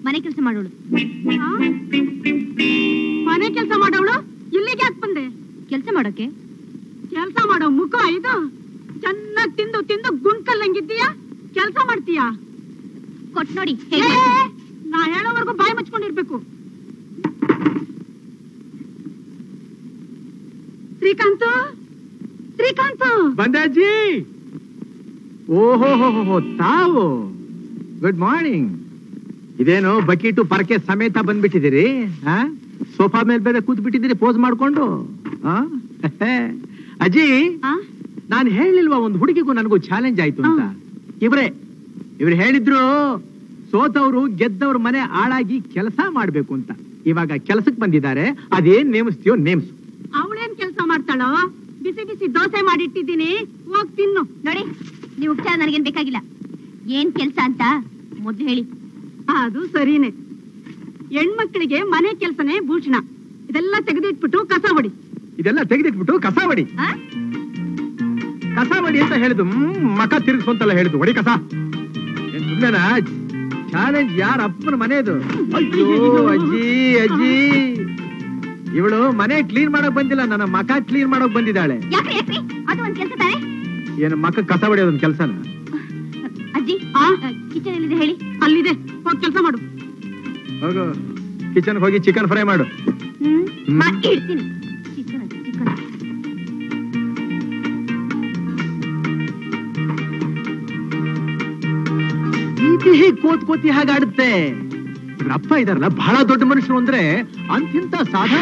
ಮನೆ ಕೆಲಸ ಮಾಡೋಳು ಆ? ಮನೆ ಕೆಲಸ ಮಾಡೋಳು ಇಲ್ಲಿಗೆ ಯಾಕೆ ಬಂದೆ ಕೆಲಸ ಮಾಡೋಕೆ ಕೆಲಸ ಮಾಡೋ ಮುಖ ಇದು ಚೆನ್ನಾಗಿ ತಿಂದು ತಿಂದು ಗುಂಡ್ಕಲ್ಲಂಗಿದ್ದೀಯಾ ಕೆಲಸ ಮಾಡ್ತೀಯಾ ಕೊಟ್ ನೋಡಿ ಏ, ನಾ ಹೇಳೋವರೆಗೂ ಬಾಯಿ ಮುಚ್ಕೊಂಡಿರ್ಬೇಕು ಶ್ರೀಕಾಂತ್ ಶ್ರೀಕಾಂತ್ ಬಂದಾಜಿ ಓಹೋ ತಾವು ಗುಡ್ ಮಾರ್ನಿಂಗ್ ಇದೇನು ಬಕೀಟು ಪರಕೆ ಸಮೇತ ಬಂದ್ಬಿಟ್ಟಿದ್ದೀರಿ ಆ ಸೋಫಾ ಮೇಲೆ ಬೇರೆ ಕೂತ್ ಬಿಟ್ಟಿದ್ದೀರಿ ಪೋಸ್ ಮಾಡ್ಕೊಂಡು ಆ? ಅಜ್ಜಿ ಆ? ನಾನು ಹೇಳಿಲ್ವಾ ಒಂದು ಹುಡುಗಿಗೂ ನನಗೂ ಚಾಲೆಂಜ್ ಆಯ್ತು ಅಂತ ಇವ್ರೆ ಇವ್ರು ಹೇಳಿದ್ರು ಸೋತವ್ರು ಗೆದ್ದವ್ರ ಮನೆ ಹಾಳಾಗಿ ಕೆಲಸ ಮಾಡ್ಬೇಕು ಅಂತ ಇವಾಗ ಕೆಲಸಕ್ಕೆ ಬಂದಿದ್ದಾರೆ ಅದೇನ್ ನೇಮಿಸ್ತೀಯೋ ನೇಮ್ಸು ಅವಳೇನ್ ಕೆಲಸ ಮಾಡ್ತಾಳೋ ಬಿಸಿ ಬಿಸಿ ದೋಸೆ ಮಾಡಿಟ್ಟಿದ್ದೀನಿ ಹೋಗ್ ತಿನ್ನು ನೋಡಿ ನೀವು ಉಪಚಾರ ನನಗೇನ್ ಬೇಕಾಗಿಲ್ಲ ಏನ್ ಕೆಲ್ಸ ಅಂತ ಮೊದ್ಲು ಹೇಳಿ ಅದು ಸರಿನೇ ಹೆಣ್ಮಕ್ಳಿಗೆ ಮನೆ ಕೆಲ್ಸನೇ ಭೂಷಣ ಇದೆಲ್ಲ ತೆಗೆದಿಟ್ಬಿಟ್ಟು ಕಸ ಹೊಡಿ ಇದೆಲ್ಲ ತೆಗೆದಿಟ್ಬಿಟ್ಟು ಕಸ ಹೊಡಿ ಆ? ಕಸ ಹೊಡಿ ಅಂತ ಹೇಳಿದ್ದು ಹ್ಮ್ ಮಕ ತಿರುಗಿಸು ಅಂತೆಲ್ಲ ಹೇಳಿದ್ದು ಹೊಡಿ ಕಸ ಏನ್ ಸುಮ್ನೆನಾ ಚಾಲೆಂಜ್ ಯಾರ ಅಪ್ಪನ ಮನೆದು ಅಯ್ಯೋ ಅಜ್ಜಿ ಅಜ್ಜಿ ಇವಳು ಮನೆ ಕ್ಲೀನ್ ಮಾಡಕ್ ಬಂದಿಲ್ಲ ನನ್ನ ಮಕ ಕ್ಲೀನ್ ಮಾಡಕ್ ಬಂದಿದ್ದಾಳೆ ಯಾಕ್ರಿ ಯಾಕ್ರಿ ಅದು ಒಂದ್ ಕೆಲ್ಸ ತಾನೆ ಏನು ಮಕ ಕಸ ಹೊಡಿಯೋದೊಂದು ಕೆಲಸನ ಅಜ್ಜಿ ಆ? ಕಿಚನ್ ಎಲ್ಲಿದೆ ಹೇಳಿ ಅಲ್ಲಿದೆ ಹೋಗ್ ಕೆಲಸ ಮಾಡು ಹೋಗು ಕಿಚನ್ ಹೋಗಿ ಚಿಕನ್ ಫ್ರೈ ಮಾಡು ಹ್ಮ್ ಹ್ಮ್. ಮಾಡಿ ಇಡ್ತೀನಿ ಚಿಕನ್ ಚಿಕನ್ ಇದು ಹೇಗ್ ಕೋತ್ ಕೋತಿ ಹಾಗಾಡುತ್ತೆ ಇವ್ರ ಅಪ್ಪ ಇದಾರಲ್ಲ ಬಹಳ ದೊಡ್ಡ ಮನುಷ್ಯರು ಅಂದ್ರೆ ಅಂತಿಂತ ಸಾಧಾ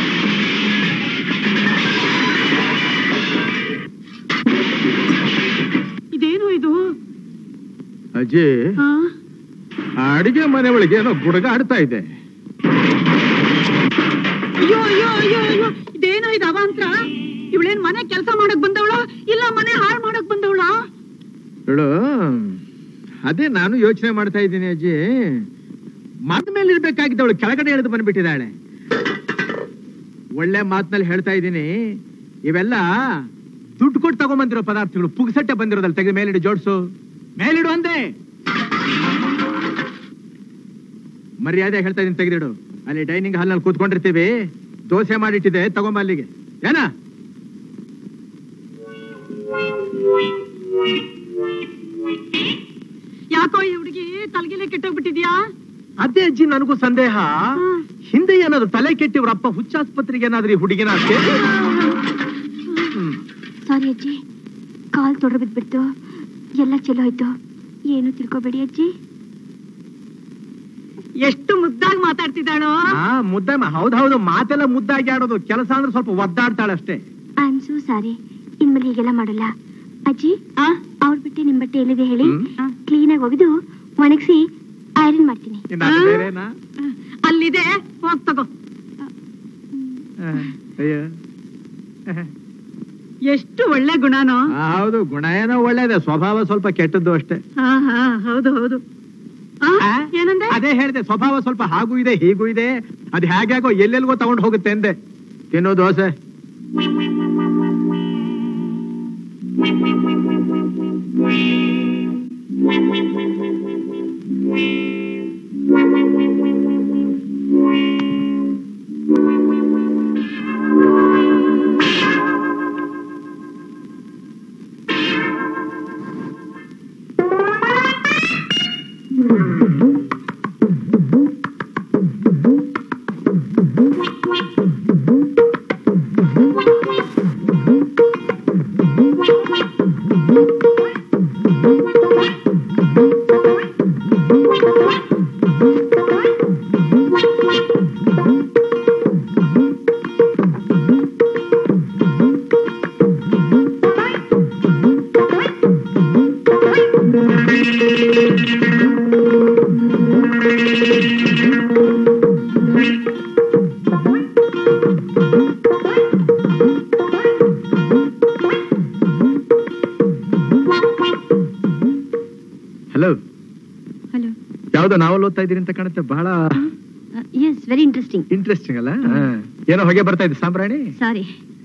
ಇದೇನು ಇದು ಅಜ್ಜಿ ಆ? ಅಡಿಗೆ ಮನೆ ಒಳಗೆ ಏನೋ ಗುಡಗ ಆಡ್ತಾ ಇದೆ ಅಯ್ಯೋ ಅಯ್ಯೋ ಅಯ್ಯೋ ಅಯ್ಯೋ ಇದೇನು ಇದು ಅವಾಂತರ ಇವಳೇನ್ ಮನೆ ಕೆಲಸ ಮಾಡಕ್ ಬಂದವಳು ಇಲ್ಲ ಮನೆ ಹಾಳು ಮಾಡಕ್ ಬಂದವಳು ಹೇಳು ಅದೇ ನಾನು ಯೋಚನೆ ಮಾಡ್ತಾ ಇದ್ದೀನಿ ಅಜ್ಜಿ ಮರದ ಮೇಲೆ ಇರ್ಬೇಕಾಗಿದ್ದವಳು ಕೆಳಗಡೆ ಇಳಿದು ಬಂದ್ಬಿಟ್ಟಿದ್ದಾಳೆ ಒಳ್ಳೆ ಮಾತಿನಲ್ಲಿ ಹೇಳ್ತಾ ಇದ್ದೀನಿ ಇವೆಲ್ಲ ದುಡ್ಡು ಕೊಟ್ಟು ತಗೊಂಬಂದಿರೋ ಪದಾರ್ಥಗಳು ಪುಗ್ಸಟ್ಟೆ ಬಂದಿರೋದಲ್ಲ ತೆಗೆದು ಮೇಲಿಡು ಜೋಡ್ಸು ಮೇಲಿಡು ಅಂದೆ ಮರ್ಯಾದೆ ಹೇಳ್ತಾ ಇದೀನಿ ತೆಗೆದಿಡು ಅಲ್ಲಿ ಡೈನಿಂಗ್ ಹಾಲ್ನಲ್ಲಿ ಕೂತ್ಕೊಂಡಿರ್ತೀವಿ ದೋಸೆ ಮಾಡಿಟ್ಟಿದೆ ತಗೊಂಬ ಅಲ್ಲಿಗೆ ಏನ ಯಾಕೋ ಈ ಹುಡುಗಿ ತಲೆಗಿಲೆ ಕೆಟ್ಟೋಗ್ಬಿಟ್ಟಿದ್ಯಾ ಅದೇ ಅಜ್ಜಿ ನನಗೂ ಸಂದೇಹ ಹಿಂದೆ ಏನಾದ್ರು ತಲೆ ಕೆಟ್ಟಿವ್ರ ಅಪ್ಪ ಹುಚ್ಚಾಸ್ಪತ್ರೆಗೆ ಏನಾದ್ರೂ ಈ ಹುಡುಗಿನ ಸಾರಿ ಅಜ್ಜಿ ಕಾಲ್ ತೊಡೆ ಬಿದ್ಬಿಡ್ತು ಎಲ್ಲ ಚೆಲ್ಲೋ ಹೋಯ್ತು ಏನು ತಿಳ್ಕೊಬೇಡಿ ಅಜ್ಜಿ ಎಷ್ಟು ಮುದ್ದಾಗಿ ಮಾತಾಡ್ತಿದ್ದಾಳೋ ಆ ಮುದ್ದೆ ಹೌದೌದು ಮಾತೆಲ್ಲ ಮುದ್ದಾಗಿ ಆಡೋದು ಕೆಲಸ ಅಂದ್ರೆ ಸ್ವಲ್ಪ ಒದ್ದಾಡ್ತಾಳೆ ಅಷ್ಟೇ ಐ ಆಮ್ ಸೋ ಸಾರಿ ಇನ್ಮೇಲೆ ಹೀಗೆಲ್ಲ ಮಾಡಲ್ಲ ಅಜ್ಜಿ ಅವ್ರ ಬಿಟ್ಟೆ ನಿಮ್ ಬಟ್ಟೆ ಎಲ್ಲಿದೆ ಹೇಳಿ ಹ್ಮ್. ಕ್ಲೀನ್ ಆಗಿ ಒಗೆದು ಒಣಗಿಸಿ ಐರನ್ ಮಾಡ್ತೀನಿ ಇನ್ನು ಅದು ಆ? ಬೇರೆನಾ ಅಲ್ಲಿದೆ ಹೋಗ್ ತಗೋ ಆ, ಅಯ್ಯೋ ಎಷ್ಟು ಒಳ್ಳೆ ಗುಣನೋ ಆ, ಹೌದು ಗುಣ ಏನೋ ಒಳ್ಳೇದೆ ಸ್ವಭಾವ ಸ್ವಲ್ಪ ಕೆಟ್ಟದ್ದು ಅಷ್ಟೇ ಹಾ ಹಾ ಹೌದು ಹೌದು ಆ, ಆ? ಏನಂದೆ ಅದೇ ಹೇಳಿದೆ ಸ್ವಭಾವ ಸ್ವಲ್ಪ ಹಾಗೂ ಇದೆ ಹೀಗೂ ಇದೆ ಅದು ಹೇಗ್ಯಾಗೋ ಎಲ್ಲೆಲ್ಗೋ ತಗೊಂಡು ಹೋಗುತ್ತೆ ಅಂದೆ ತಿನ್ನೋ ದೋಸೆ ಹಲೋ ಹಲೋ ಯಾವ್ದೋ ನಾವಲ್ ಓದ್ತಾ ಇದೀರಿ ಅಂತ ಕಾಣುತ್ತೆ ಬಹಳ ಎಸ್ ವೆರಿ ಇಂಟ್ರೆಸ್ಟಿಂಗ್ ಇಂಟ್ರೆಸ್ಟಿಂಗ್ ಅಲ್ಲ ಹಾ. ಏನೋ ಹೊಗೆ ಬರ್ತಾ ಇದೆ ಸಾಂಬ್ರಾಣಿ ಸಾರಿ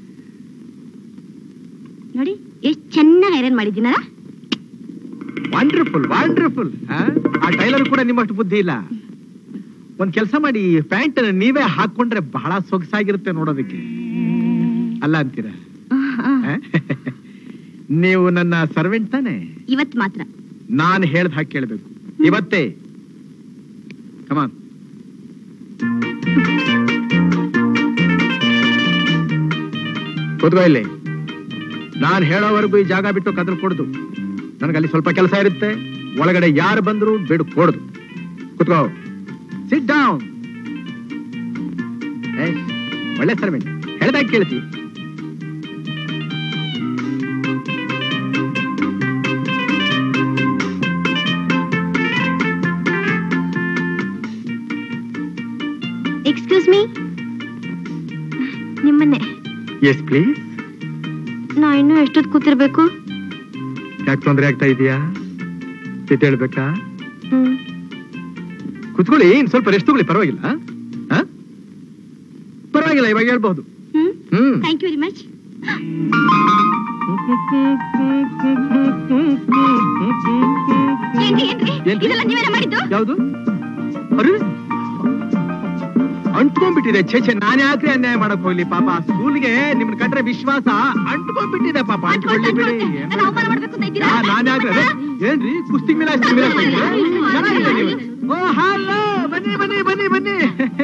ನೋಡಿ ಎಷ್ಟು ಚೆನ್ನಾಗಿ ಐರನ್ ಮಾಡಿದ್ದೀನಲ್ಲ ವಂಡರ್ಫುಲ್ ವಂಡರ್ಫುಲ್ ಆ ಟೈಲರ್ ಕೂಡ ನಿಮ್ಮಷ್ಟು ಬುದ್ಧಿ ಇಲ್ಲ ಒಂದ್ ಕೆಲಸ ಮಾಡಿ ಪ್ಯಾಂಟ್ ನೀವೇ ಹಾಕೊಂಡ್ರೆ ಬಹಳ ಸೊಗಸಾಗಿರುತ್ತೆ ನೋಡೋದಕ್ಕೆ ಅಲ್ಲ ಅಂತೀರ ಆ? ನೀವು ನನ್ನ ಸರ್ವೆಂಟ್ ತಾನೆ ಇವತ್ ಮಾತ್ರ ನಾನು ಹೇಳ್ದ ಹಾಗೆ ಕೇಳ್ಬೇಕು ಇವತ್ತೇ ಕಮಾನ್ ಕೂತ್ಕೋ ಇಲ್ಲಿ ನಾನು ಹೇಳೋವರೆಗೂ ಈ ಜಾಗ ಬಿಟ್ಟು ಕದಲ್ ಕೊಡುದು ನನಗಲ್ಲಿ ಸ್ವಲ್ಪ ಕೆಲಸ ಇರುತ್ತೆ ಒಳಗಡೆ ಯಾರು ಬಂದ್ರು ಬಿಡು ಕೊಡುದು ಕೂತ್ಕೋ ಸಿಟ್ ಡೌನ್ ಒಳ್ಳೆ ಸರ್ವೆಂಟ್ ಹೇಳ್ದಾಗ ಕೇಳ್ತಿ ಎಕ್ಸ್ಕ್ಯೂಸ್ ಮೀ ನಿಮ್ಮನ್ನೇ ಎಸ್ ಪ್ಲೀಸ್ ನಾ ಇನ್ನೂ ಎಷ್ಟೊತ್ತು ಕೂತಿರ್ಬೇಕು ಯಾಕೆ ತೊಂದರೆ ಆಗ್ತಾ ಇದೆಯಾ ಸಿಟ್ ಹೇಳ್ಬೇಕಾ ಹ್ಮ್ ಕುತ್ಕೊಳ್ಳಿ ಇನ್ ಸ್ವಲ್ಪ ರೆಸ್ಟ್ ತಗೊಳ್ಳಿ ಪರವಾಗಿಲ್ಲ ಆ? ಪರವಾಗಿಲ್ಲ ಇವಾಗ ಹೇಳ್ಬಹುದು ಹ್ಮ್ ಹ್ಮ್ ಥ್ಯಾಂಕ್ ಯು ವೆರಿ ಮಚ್ ಏನ್ರಿ ಏನ್ರಿ ಏನ್ರಿ? ಇದೆಲ್ಲ ನೀವೇನ ಮಾಡಿದ್ದು ಯಾವುದು ಅರೆ ಅಂಟ್ಕೊಂಡ್ಬಿಟ್ಟಿದೆ ಛೇ ಛೇ ನಾನ್ ಯಾಕ್ರಿ ಅನ್ಯಾಯ ಮಾಡಕ್ ಹೋಗ್ಲಿ ಪಾಪ ಸ್ಕೂಲ್ಗೆ ನಿಮ್ನ ಕಂಡ್ರೆ ವಿಶ್ವಾಸ ಅಂಟ್ಕೊಂಡ್ಬಿಟ್ಟಿದೆ ಪಾಪ ಅಂಟ್ಕೊಳ್ಳಿ ಬಿಡಿ ನನ್ನ ಅವಮಾನ ಮಾಡ್ಬೇಕು ಅಂತ ಇದ್ದೀರಾ ಯಾ, ನಾನ್ ಯಾಕ್ರಿ ಅದೇ, ಏನ್ರಿ ಕುಸ್ತಿ ಮೇಲೆ ಅಷ್ಟು ಮೇಲೆ ಅಷ್ಟು ಇದೆ? ಚೆನ್ನಾಗಿದೆ ನೀವು. ಓ ಹಲೋ ಬನ್ನಿ ಬನ್ನಿ ಬನ್ನಿ ಬನ್ನಿ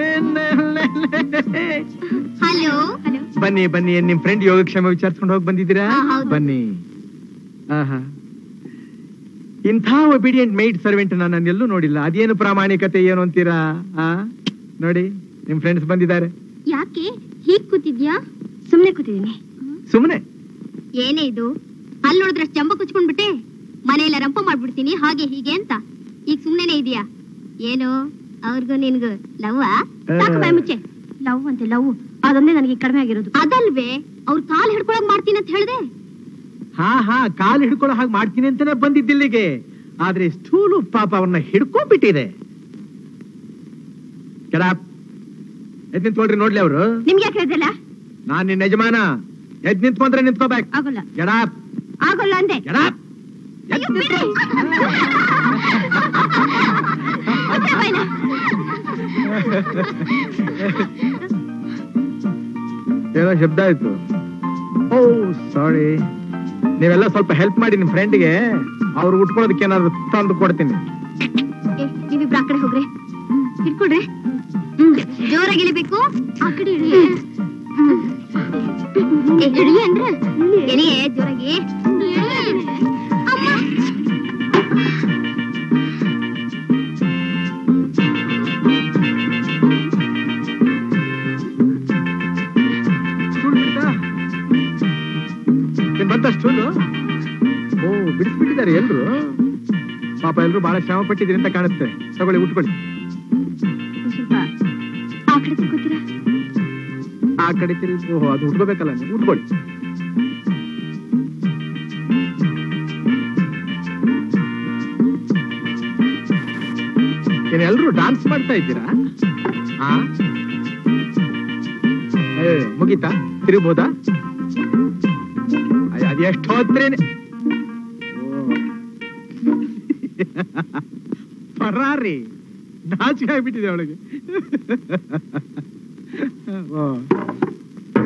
ಹಲೋ ಹಲೋ ಬನ್ನಿ ಬನ್ನಿ ನಿಮ್ ಫ್ರೆಂಡ್ ಯೋಗಕ್ಷೇಮ ವಿಚಾರಿಸ್ಕೊಂಡು ಹೋಗಿ ಬಂದಿದ್ದೀರಾ ಹಾ, ಹೌದು. ಬನ್ನಿ ಆಹಾ ಇಂಥ ಒಬಿಡಿಯಂಟ್ ಮೈಡ್ ಸರ್ವೆಂಟ್ ನಾನು ಎಲ್ಲೂ ನೋಡಿಲ್ಲ ಅದೇನು ಪ್ರಾಮಾಣಿಕತೆ ಏನು ಅಂತೀರಾ ಆ ನೋಡಿ ನಿಮ್ ಫ್ರೆಂಡ್ಸ್ ಬಂದಿದ್ದಾರೆ ಯಾಕೆ ಹೀಗ್ ಕೂತಿದ್ಯಾ ಸುಮ್ನೆ ಕೂತಿದ್ದೀನಿ ಸುಮ್ಮನೆ ಏನೇ ಇದು ಅಲ್ಲಿ ನೋಡಿದ್ರೆ ಚಂಬ ಕುಚ್ಕೊಂಡ್ಬಿಟ್ಟೆ ಮನೆಯಲ್ಲ ರಂಪ ಮಾಡ್ಬಿಡ್ತೀನಿ ಹಾಗೆ ಹೀಗೆ ಅಂತ ಈಗ ಸುಮ್ನೆನೆ ಇದೆಯಾ ಏನು ಅವ್ರಿಗೂ ನಿನ್ಗೂ ಲವ್ ಸಾಕು ಬಾಯ್ ಮುಚ್ಚೆ ಲವ್ ಅಂತೆ ಲವ್ ಅದೊಂದೇ ನನಗೆ ಕಡಿಮೆ ಆಗಿರೋದು ಅದಲ್ವೇ ಅವ್ರ ಕಾಲ್ ಹಿಡ್ಕೊಳಕ್ ಮಾಡ್ತೀನಿ ಅಂತ ಹೇಳ್ದೆ ಹಾ ಹಾ ಕಾಲ್ ಹಿಡ್ಕೊಳ್ಳೋ ಹಾಗೆ ಮಾಡ್ತೀನಿ ಅಂತಾನೆ ಬಂದಿದ್ದಿಲ್ಲಿಗೆ ಆದ್ರೆ ಸ್ಟೂಲು ಪಾಪ ಅವ್ರನ್ನ ಹಿಡ್ಕೊಂಡ್ಬಿಟ್ಟಿದೆ ಕೆಡಾಪ್ ಎದ್ ನಿಂತ್ಕೊಳ್ರಿ ನೋಡ್ಲಿ ಅವರು ನಿಮ್ಗೆ ಯಾಕೆ ಹೇಳ್ದಲ್ಲ ನಾನ್ ನಿನ್ನ ಯಜಮಾನ ಎದ್ ನಿಂತ್ಕೊಂಡ್ರೆ ನಿಂತ್ಕೋಬೇಕು ಆಗೋಲ್ಲ ಕೆಡಾಪ್ ಆಗೋಲ್ಲ ಅಂದೆ ಕೆಡಾಪ್ ಅಯ್ಯೋ, ಬಿಡ್ರಿ. ಮುಚ್ಚೆ ಬಾಯ್ನ. ಏನೋ ಶಬ್ದ ಆಯ್ತು ಓ ಸಾರಿ ನೀವೆಲ್ಲ ಸ್ವಲ್ಪ ಹೆಲ್ಪ್ ಮಾಡಿ ನಿಮ್ ಫ್ರೆಂಡ್ಗೆ ಅವ್ರು ಉಟ್ಕೊಳ್ಳೋದಕ್ಕೆ ಏನಾದ್ರು ತಂದು ಕೊಡ್ತೀನಿ ಏ, ನೀವಿಬ್ರು ಆ ಕಡೆ ಹೋಗ್ರಿ ಹಿಡ್ಕೊಡ್ರಿ ಹ್ಮ್ ಜೋರಾಗಿ ಇಳಿಬೇಕು ಆ ಕಡೆ ಇಳಿ ಏ, ಇಳಿ ಅಂದ್ರೆ ಎಳಿಯೇ ಜೋರಾಗಿ ಅಮ್ಮ. ಸ್ಟೂಲ್ ಬಿಡ್ತಾ ಏನ್ ಬಂತ ಸ್ಟೂಲು ಓ ಬಿಡಿಸ್ಬಿಟ್ಟಿದ್ದಾರೆ ಎಲ್ರು ಪಾಪ ಎಲ್ರು ಬಹಳ ಶ್ರಮ ಪಟ್ಟಿದ್ದೀರಿ ಅಂತ ಕಾಣುತ್ತೆ ತಗೊಳ್ಳಿ ಉಟ್ಕೊಳ್ಳಿ ಒಂದ್ ಸ್ವಲ್ಪ ಆ ಕಡೆ ತಿರ್ಗೋತೀರಾ ಆ ಕಡೆ ತಿರುಗಿ ಓಹೋ ಅದು ಉಟ್ಕೋಬೇಕಲ್ಲ ನೀವು ಉಟ್ಕೊಳ್ಳಿ ಏನ್ ಎಲ್ರು ಡಾನ್ಸ್ ಮಾಡ್ತಾ ಇದ್ದೀರಾ ಆ ಏ, ಮುಗೀತಾ ತಿರುಗ್ಬೋದಾ ಅಯ್ಯ, ಅದ್ ಎಷ್ಟು ಹೋದ್ರೇನೆ ಪರಾರಿ ನಾಚಿಕೆ ಆಗ್ಬಿಟ್ಟಿದೆ ಅವಳಿಗೆ ಓ